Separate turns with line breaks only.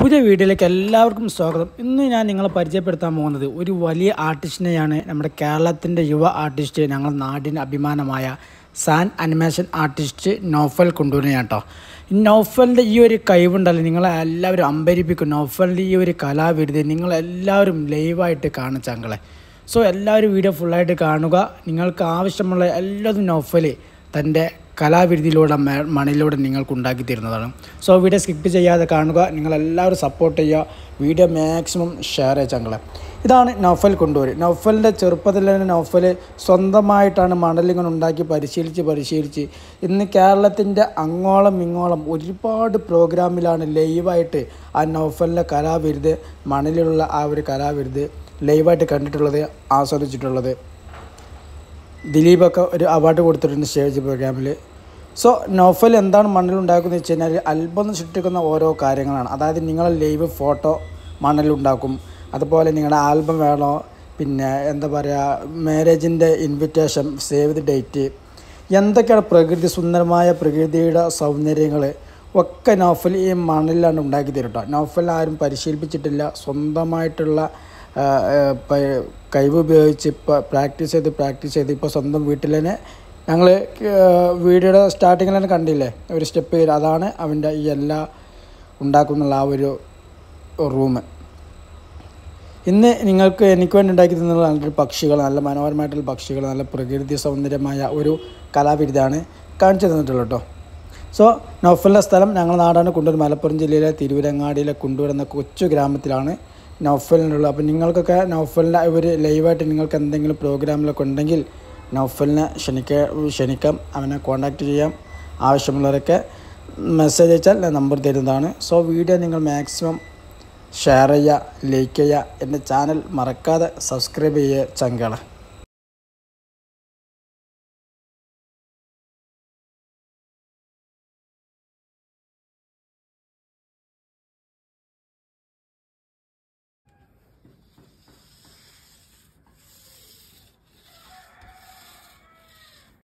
പുതിയ വീഡിയോയിലേക്ക് എല്ലാവർക്കും സ്വാഗതം ഇന്ന് ഞാൻ നിങ്ങളെ പരിചയപ്പെടുത്താൻ പോകുന്നത് ഒരു വലിയ ആർട്ടിസ്റ്റിനെയാണ് നമ്മുടെ കേരളത്തിൻ്റെ യുവ ആർട്ടിസ്റ്റ് ഞങ്ങളുടെ നാടിൻ്റെ അഭിമാനമായ സാൻ അനിമേഷൻ ആർട്ടിസ്റ്റ് നോഫൽ കൊണ്ടുവരുന്നതാണ് കേട്ടോ ഈ നോഫലിൻ്റെ ഈ ഒരു കഴിവുണ്ടല്ലോ നിങ്ങളെ എല്ലാവരും അമ്പരിപ്പിക്കും നോഫലിൻ്റെ ഈ ഒരു കലാവിരുത് നിങ്ങളെല്ലാവരും ലൈവായിട്ട് കാണും ചങ്കളെ സോ എല്ലാവരും വീഡിയോ ഫുള്ളായിട്ട് കാണുക നിങ്ങൾക്ക് ആവശ്യമുള്ള എല്ലാതും നോഫൽ തൻ്റെ കലാവിരുതിയിലൂടെ മ- മണിലൂടെ നിങ്ങൾക്ക് ഉണ്ടാക്കി തരുന്നതാണ് സോ വീഡിയോ സ്കിപ്പ് ചെയ്യാതെ കാണുക നിങ്ങളെല്ലാവരും സപ്പോർട്ട് ചെയ്യുക വീഡിയോ മാക്സിമം ഷെയർ ചെയ്യുക ചങ്കളെ ഇതാണ് നൗഫൽ കൊണ്ടുവരും നൗഫലിൻ്റെ ചെറുപ്പത്തിൽ തന്നെ നൗഫൽ സ്വന്തമായിട്ടാണ് മണലിങ്ങനെ ഉണ്ടാക്കി പരിശീലിച്ച് പരിശീലിച്ച് ഇന്ന് കേരളത്തിൻ്റെ അങ്ങോളം ഇങ്ങോളം ഒരുപാട് പ്രോഗ്രാമിലാണ് ലൈവായിട്ട് ആ നൗഫലിൻ്റെ കലാവിരുത് മണലിലുള്ള ആ ഒരു കലാവിരുത് ലൈവായിട്ട് കണ്ടിട്ടുള്ളത് ആസ്വദിച്ചിട്ടുള്ളത് ദിലീപൊക്കെ ഒരു അവാർഡ് കൊടുത്തിട്ടുണ്ട് സ്റ്റേജ് പ്രോഗ്രാമിൽ സോ നോഫൽ എന്താണ് മണ്ണിലുണ്ടാക്കുന്നത് വെച്ച് കഴിഞ്ഞാൽ അത്ഭുതം സൃഷ്ടിക്കുന്ന ഓരോ കാര്യങ്ങളാണ് അതായത് നിങ്ങളെ ലൈവ് ഫോട്ടോ മണ്ണിലുണ്ടാക്കും അതുപോലെ നിങ്ങളുടെ ആൽബം വേണോ പിന്നെ എന്താ പറയുക മാരേജിൻ്റെ ഇൻവിറ്റേഷൻ സേവ് ദി ഡേറ്റ് എന്തൊക്കെയാണ് പ്രകൃതി സുന്ദരമായ പ്രകൃതിയുടെ സൗന്ദര്യങ്ങൾ ഒക്കെ നോഫൽ ഈ മണ്ണിലാണ് ഉണ്ടാക്കി തരും കേട്ടോ നോഫൽ ആരും പരിശീലിപ്പിച്ചിട്ടില്ല സ്വന്തമായിട്ടുള്ള ആ, ആ, പ- കഴിവ് ഉപയോഗിച്ച് ഇപ്പോൾ പ്രാക്ടീസ് ചെയ്ത് പ്രാക്ടീസ് ചെയ്ത് ഇപ്പോൾ സ്വന്തം വീട്ടിൽ തന്നെ ഞങ്ങൾ വീഡിയോയുടെ സ്റ്റാർട്ടിങ്ങിൽ തന്നെ കണ്ടില്ലേ ഒരു സ്റ്റെപ്പ് അതാണ് അവൻ്റെ ഈ എല്ലാ ഉണ്ടാക്കുന്നുള്ള ആ ഒരു റൂം ഇന്ന് നിങ്ങൾക്ക് എനിക്ക് വേണ്ടി ഉണ്ടാക്കി തന്നത് നല്ലൊരു പക്ഷികൾ നല്ല മനോഹരമായിട്ടുള്ള പക്ഷികൾ നല്ല പ്രകൃതി സൗന്ദര്യമായ ഒരു കലാവിരുതാണ് കാണിച്ചു തന്നിട്ടുള്ളത് കേട്ടോ സോ നൗഫലിൻ്റെ സ്ഥലം ഞങ്ങളുടെ നാടാണ് കുണ്ടൂർ മലപ്പുറം ജില്ലയിലെ തിരുവരങ്ങാടിയിലെ കുണ്ടൂർ എന്ന കൊച്ചു ഗ്രാമത്തിലാണ് നൗഫലിനുള്ളത് അപ്പോൾ നിങ്ങൾക്കൊക്കെ നൗഫലിൻ്റെ ഒരു ലൈവായിട്ട് നിങ്ങൾക്ക് എന്തെങ്കിലും പ്രോഗ്രാമിലൊക്കെ ഉണ്ടെങ്കിൽ നൗഫലിനെ ക്ഷണിക്ക ക്ഷണിക്കാം അവനെ കോൺടാക്റ്റ് ചെയ്യാം ആവശ്യമുള്ളവരൊക്കെ മെസ്സേജ് അയച്ചാൽ ഞാൻ നമ്പർ തരുന്നതാണ് സോ വീഡിയോ നിങ്ങൾ മാക്സിമം ഷെയർ ചെയ്യുക ലൈക്ക് ചെയ്യുക എൻ്റെ ചാനൽ മറക്കാതെ സബ്സ്ക്രൈബ് ചെയ്യുക ചങ്കള